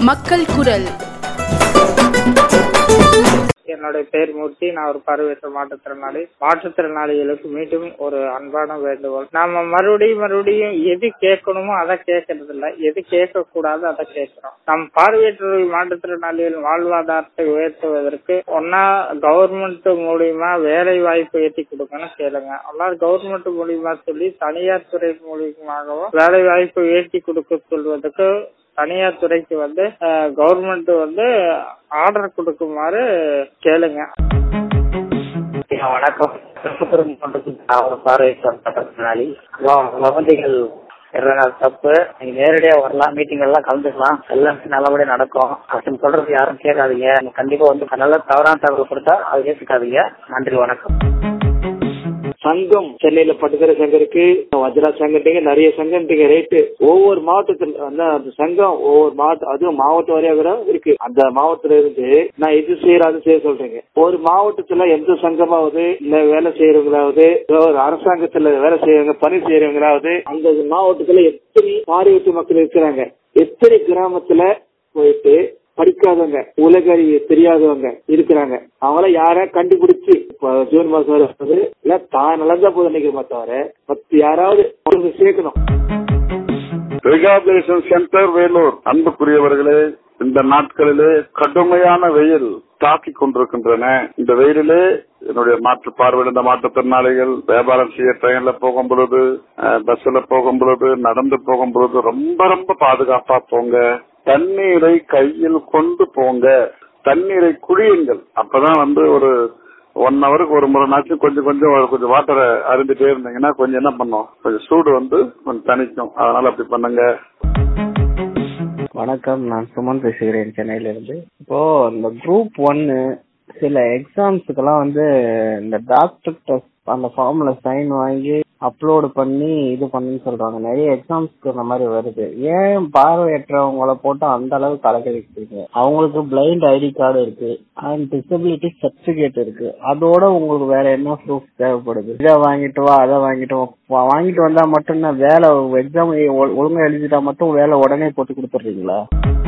மக்கள் குரல் என்னுடைய பேர் மூர்த்தி நான் ஒரு பார்வையற்ற மாற்றுத்திறனாளி மாற்றுத்திறனாளிகளுக்கு மீண்டும் ஒரு அன்பான வேண்டுகோள் நாம மறுபடியும் மறுபடியும் எது கேட்கணுமோ அதை கேட்கறது இல்ல எது கேட்க கூடாது அதை கேட்கிறோம் நம் பார்வையற்ற மாற்றுத்திறனாளிகள் வாழ்வாதாரத்தை உயர்த்துவதற்கு ஒன்னா கவர்மெண்ட் மூலியமா வேலை வாய்ப்பு ஏற்றி கொடுக்கணும் கேளுங்க அல்லாது கவர்மெண்ட் மூலியமா சொல்லி தனியார் துறை மூலியமாகவும் வேலை வாய்ப்பு ஏற்றி கொடுக்க சொல்வதற்கு தனியார் துறைக்கு வந்து கவர்மெண்ட் வந்து ஆர்டர் கொடுக்குமாறு கேளுங்க வணக்கம் திருப்பத்தூர் மாவட்டத்துக்கு நான் ஒரு பார்வையற்றாளி வதந்திகள் தப்பு நீங்க நேரடியா வரலாம் மீட்டிங் எல்லாம் கலந்துக்கலாம் எல்லாம் நல்லபடியா நடக்கும் அப்படின்னு சொல்றது யாரும் கேட்காதீங்க நீங்க கண்டிப்பா வந்து நல்ல தவறான தகவல் கொடுத்தா அதை ஏற்றுக்காதீங்க நன்றி வணக்கம் சங்கம் சென்னையில பட்டுக்கிற சங்கம் இருக்கு வஜ்ரா சங்கத்துக்கு நிறைய சங்கத்துக்கு ரேட்டு ஒவ்வொரு மாவட்டத்துல வந்து அந்த சங்கம் ஒவ்வொரு மாவட்டம் அதுவும் மாவட்ட வாரியாக கூட இருக்கு அந்த மாவட்டத்துல இருந்து நான் இது செய்யற அது செய்ய சொல்றேங்க ஒரு மாவட்டத்துல எந்த சங்கமாவது இல்ல வேலை செய்யறவங்களாவது ஒரு அரசாங்கத்துல வேலை செய்யறவங்க பணி செய்யறவங்களாவது அந்த மாவட்டத்துல எத்தனை பார்வையற்ற மக்கள் இருக்கிறாங்க எத்தனை கிராமத்துல போயிட்டு படிக்காதவங்க உலக அறிவு தெரியாதவங்க இருக்கிறாங்க அவங்கள யார கண்டுபிடிச்சு ஜூன் மாசம் வருவது இல்ல தான் நல்லதா போது நினைக்கிற தவிர மத்த யாராவது சேர்க்கணும் ரிகாபிலேஷன் சென்டர் வேலூர் அன்புக்குரியவர்களே இந்த நாட்களிலே கடுமையான வெயில் தாக்கிக் கொண்டிருக்கின்றன இந்த வெயிலிலே என்னுடைய மாற்று பார்வையிழந்த மாற்றுத்திறனாளிகள் வியாபாரம் செய்ய ட்ரெயின்ல போகும் பொழுது பஸ்ல போகும் பொழுது நடந்து போகும் பொழுது ரொம்ப ரொம்ப பாதுகாப்பா போங்க தண்ணீரை கையில் கொண்டு போங்க தண்ணீரை குழியுங்கள் அப்பதான் வந்து ஒரு ஒன் ஹவருக்கு ஒரு முறை நாச்சும் கொஞ்சம் கொஞ்சம் கொஞ்சம் வாட்டரை அருந்துட்டே இருந்தீங்கன்னா கொஞ்சம் என்ன பண்ணும் கொஞ்சம் சூடு வந்து கொஞ்சம் தணிக்கும் அதனால அப்படி பண்ணுங்க வணக்கம் நான் சுமன் பேசுகிறேன் சென்னையில இருந்து இப்போ இந்த குரூப் ஒன்னு சில எக்ஸாம்ஸுக்கெல்லாம் வந்து இந்த டாக்டர் அந்த ஃபார்ம்ல சைன் வாங்கி அப்லோடு பண்ணி இது பண்ணுன்னு சொல்றாங்க நிறைய எக்ஸாம்ஸ்க்கு இந்த மாதிரி வருது ஏன் பார்வையற்றவங்கள போட்டு அந்த அளவுக்கு கலக்கடிக்கிறீங்க அவங்களுக்கு பிளைண்ட் ஐடி கார்டு இருக்கு அண்ட் டிசபிலிட்டி சர்டிபிகேட் இருக்கு அதோட உங்களுக்கு வேற என்ன ப்ரூஃப் தேவைப்படுது இதை வாங்கிட்டு வா அதை வாங்கிட்டு வா வாங்கிட்டு வந்தா மட்டும் வேலை எக்ஸாம் ஒழுங்கா எழுதிட்டா மட்டும் வேலை உடனே போட்டு கொடுத்துட்றீங்களா